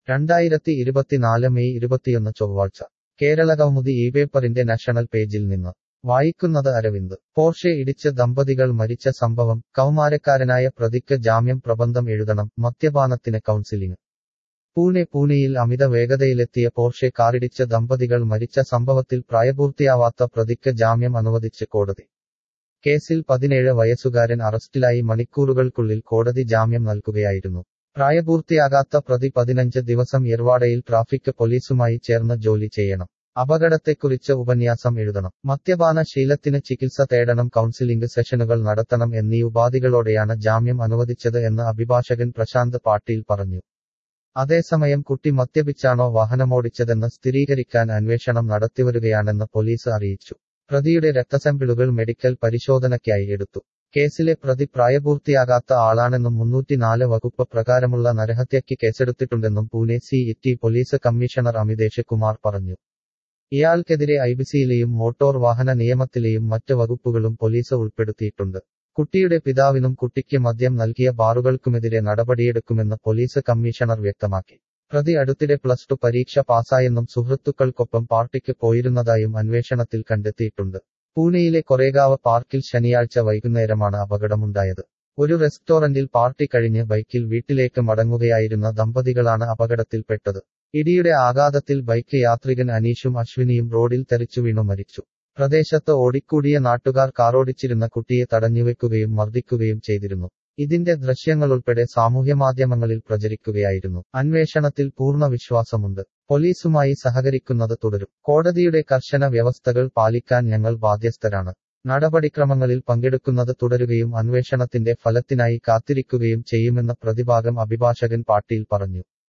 രണ്ടായിരത്തി ഇരുപത്തിനാല് മെയ് ഇരുപത്തിയൊന്ന് ചൊവ്വാഴ്ച കേരള കൗമുദി ഈ പേപ്പറിന്റെ നാഷണൽ പേജിൽ നിന്ന് വായിക്കുന്നത് അരവിന്ദ് പോർഷെ ഇടിച്ച് ദമ്പതികൾ മരിച്ച സംഭവം കൗമാരക്കാരനായ പ്രതിക്ക് ജാമ്യം പ്രബന്ധം എഴുതണം മദ്യപാനത്തിന് കൗൺസിലിംഗ് പൂനെ പൂനെയിൽ അമിത വേഗതയിലെത്തിയ പോർഷെ കാറിടിച്ച് ദമ്പതികൾ മരിച്ച സംഭവത്തിൽ പ്രായപൂർത്തിയാവാത്ത പ്രതിക്ക് ജാമ്യം അനുവദിച്ച് കോടതി കേസിൽ പതിനേഴ് വയസ്സുകാരൻ അറസ്റ്റിലായി മണിക്കൂറുകൾക്കുള്ളിൽ കോടതി ജാമ്യം നൽകുകയായിരുന്നു പ്രായപൂർത്തിയാകാത്ത പ്രതി പതിനഞ്ച് ദിവസം എർവാടയിൽ ട്രാഫിക് പോലീസുമായി ചേർന്ന് ജോലി ചെയ്യണം അപകടത്തെക്കുറിച്ച് ഉപന്യാസം എഴുതണം മദ്യപാന ശീലത്തിന് ചികിത്സ തേടണം കൗൺസിലിംഗ് സെഷനുകൾ നടത്തണം എന്നീ ഉപാധികളോടെയാണ് ജാമ്യം അനുവദിച്ചത് എന്ന് അഭിഭാഷകൻ പ്രശാന്ത് പാട്ടീൽ പറഞ്ഞു അതേസമയം കുട്ടി മദ്യപിച്ചാണോ വാഹനമോടിച്ചതെന്ന് സ്ഥിരീകരിക്കാൻ അന്വേഷണം നടത്തിവരികയാണെന്ന് പോലീസ് അറിയിച്ചു പ്രതിയുടെ രക്തസാമ്പിളുകൾ മെഡിക്കൽ പരിശോധനയ്ക്കായി എടുത്തു കേസിലെ പ്രതി പ്രായപൂർത്തിയാകാത്ത ആളാണെന്നും മുന്നൂറ്റിനാല് വകുപ്പ് പ്രകാരമുള്ള നരഹത്യയ്ക്ക് കേസെടുത്തിട്ടുണ്ടെന്നും Pune city police commissioner Amitesh Kumar പറഞ്ഞു ഇയാൾക്കെതിരെ ഐബിസിയിലെയും മോട്ടോർ വാഹന നിയമത്തിലെയും മറ്റ് വകുപ്പുകളും പോലീസ് ഉൾപ്പെടുത്തിയിട്ടുണ്ട് കുട്ടിയുടെ പിതാവിനും കുട്ടിക്ക് മദ്യം നൽകിയ ബാറുകൾക്കുമെതിരെ നടപടിയെടുക്കുമെന്ന് പോലീസ് കമ്മീഷണർ വ്യക്തമാക്കി പ്രതി അടുത്തിടെ പ്ലസ് ടു പരീക്ഷ പാസായെന്നും സുഹൃത്തുക്കൾക്കൊപ്പം പാർട്ടിക്ക് പോയിരുന്നതായും അന്വേഷണത്തിൽ കണ്ടെത്തിയിട്ടുണ്ട് പൂനെയിലെ കൊറേഗാവ് പാർക്കിൽ ശനിയാഴ്ച വൈകുന്നേരമാണ് അപകടമുണ്ടായത് ഒരു റെസ്റ്റോറന്റിൽ പാർട്ടി കഴിഞ്ഞ് ബൈക്കിൽ വീട്ടിലേക്ക് മടങ്ങുകയായിരുന്ന ദമ്പതികളാണ് അപകടത്തിൽപ്പെട്ടത് ഇടിയുടെ ആഘാതത്തിൽ ബൈക്ക് യാത്രികൻ അനീഷും അശ്വിനിയും റോഡിൽ തെറിച്ചു വീണു മരിച്ചു പ്രദേശത്ത് ഓടിക്കൂടിയ നാട്ടുകാർ കാറോടിച്ചിരുന്ന കുട്ടിയെ തടഞ്ഞുവെക്കുകയും മർദ്ദിക്കുകയും ചെയ്തിരുന്നു ഇതിന്റെ ദൃശ്യങ്ങളുൾപ്പെടെ സാമൂഹ്യമാധ്യമങ്ങളിൽ പ്രചരിക്കുകയായിരുന്നു അന്വേഷണത്തിൽ പൂർണ്ണ വിശ്വാസമുണ്ട് പോലീസുമായി സഹകരിക്കുന്നത് തുടരും കോടതിയുടെ കർശന വ്യവസ്ഥകൾ പാലിക്കാൻ ഞങ്ങൾ ബാധ്യസ്ഥരാണ് നടപടിക്രമങ്ങളിൽ പങ്കെടുക്കുന്നത് തുടരുകയും അന്വേഷണത്തിന്റെ ഫലത്തിനായി കാത്തിരിക്കുകയും ചെയ്യുമെന്ന് പ്രതിഭാഗം അഭിഭാഷകൻ പാട്ടീൽ പറഞ്ഞു